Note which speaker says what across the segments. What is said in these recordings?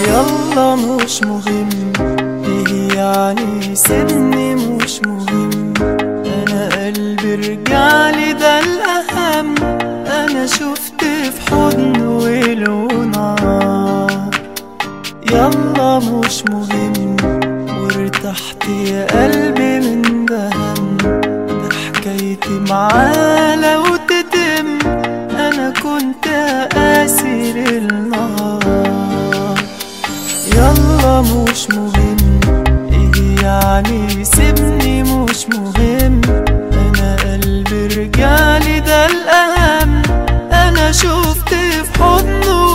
Speaker 1: يلا مش مهم ايه يعني سيبني مش مهم انا قلبي رجعلي ده الاهم انا شفت في حضن ولونه يلا مش مهم وارتحت يا قلبي من دهم ده حكايتي معاه لو تتم انا كنت قاسي للنهار يلا مش مهم ايه يعني سيبني مش مهم انا قلبي رجعلي ده الاهم انا شفت في حضنه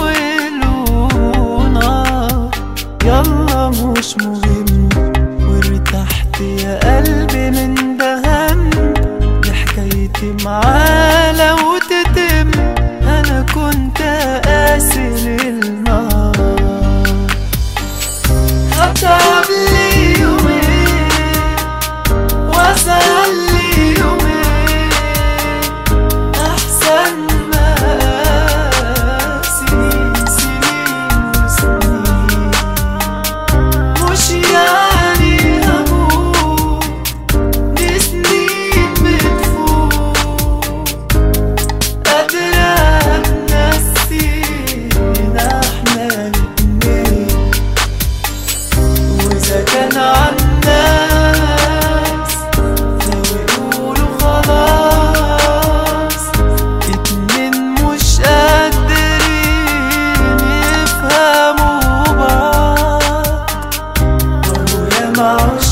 Speaker 1: ولونه يلا مش مهم وارتحت يا قلبي من دهم دي حكايتي معاه لو تتم انا كنت قاسي للنار هتعب لي يومين واسهل لي يومين احسن ما سنين سنين وسنين مش يعني هموت دي سنين بتفوت قادرة تنسينا احنا الاتنين وإذا كان عالناس لو يقولوا خلاص اتنين مش قادرين يفهموا بعض وهو ياما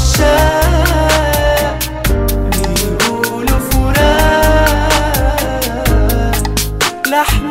Speaker 1: عشاق بيقولوا فراق لحن